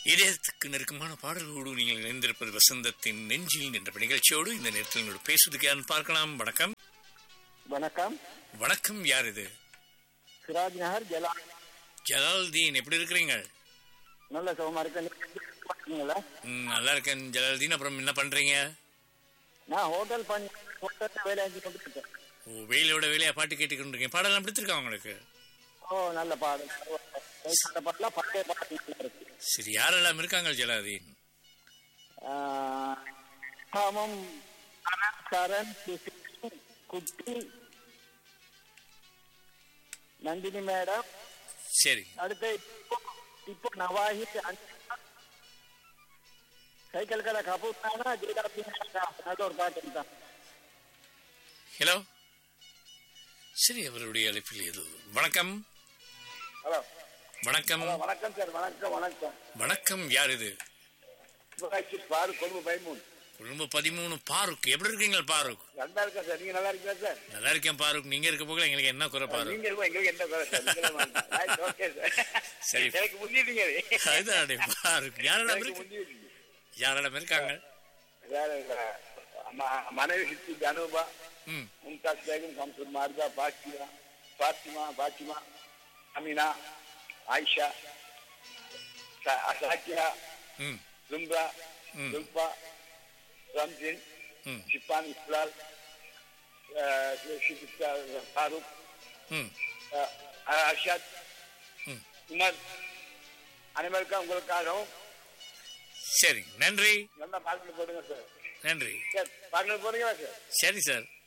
இதயத்துக்கு நெருக்கமான பாடல்களோடு நீங்கள் இணைந்திருப்பது வசந்தத்தின் நெஞ்சில் என்ற நிகழ்ச்சியோடு இந்த நேரத்தில் என்னோட பேசுவதுக்கு யாருன்னு பார்க்கலாம் வணக்கம் வணக்கம் வணக்கம் யார் இது சிராஜ் நகர் ஜலா ஜலால்தீன் எப்படி இருக்கிறீங்க நல்ல சுகமா இருக்கீங்களா ம், நல்லா இருக்கேன் ஜலால்தீன் அப்புறம் என்ன பண்றீங்க நான் ஹோட்டல் பண்ணி ஹோட்டல்ல வேலை செஞ்சு கொண்டு இருக்கேன் ஓ வெயிலோட வேலையா பாட்டு கேட்டுக்கிட்டு இருக்கேன் பாடலாம் பிடிச்சிருக்கா உங்களுக்கு ஓ நல்ல பாடல் வயசான பாட்டுலாம் பழைய பாட்டு நல்லா இருக்கு சரி யாரெல்லாம் இருக்காங்க ஜலால்தீன் ஆஹ், காமம் அனந்த், சரண் சுசில், குட்டி நந்தினி மேடம் சரி அடுத்து இப்போ இப்போ நவாஹி அன்சிகா, சைக்கிள் கடை கபூர்தானா ஜெயலலிதா நல்ல ஒரு பாட்டு தான் ஹலோ சரி அவருடைய அழைப்பில் ஏதோ வணக்கம் ஹலோ வணக்கம் வணக்கம் சார் வணக்கம் வணக்கம் வணக்கம் யார் இது சிவகாட்சி பாரு கொழும்பு பயமூன் குடும்ப பதிமூணு பாருக் எப்படி இருக்கீங்க பாருக் நல்லா இருக்கேன் சார் நீங்க நல்லா இருக்கீங்களா சார் நல்லா இருக்கேன் பாருக் நீங்க இருக்க போகல எங்களுக்கு என்ன குறை பாருக் நீங்க இருக்கும் எங்களுக்கு என்ன குறை சார் நீங்க தான் வாங்க. Right, okay சார் சரி. எனக்கு முந்திட்டீங்க அதுதான் பாருக் யாரிடம் எனக்கு இருக்கு முந்திட்டீங்க யாரிடம் இருக்காங்க வேற இல்ல. ம- மனைவி சித்தி ஜனூபா ம் மும்தாஸ் பேகம் கம்சூர் மார்தா பாத்திமா பாத்திமா பாத்திமா அமினா ஆயிஷா சா- சாக்கியா ம் ஜும்ரா ம். ஜுல்பா ரம்ஜின் ம் ஷிப்பான் இஸ்லால் அஹ், ஷிபிஸ்தா ஃபாரூக் ம் அஹ், அர்ஷாத் ம். உமர் அனைவருக்கும் உங்களுக்காகவும் சரி நன்றி நல்லா பாடல் போடுங்க சார் நன்றி சார் பாடல் போடுங்களா சார் சரி சார்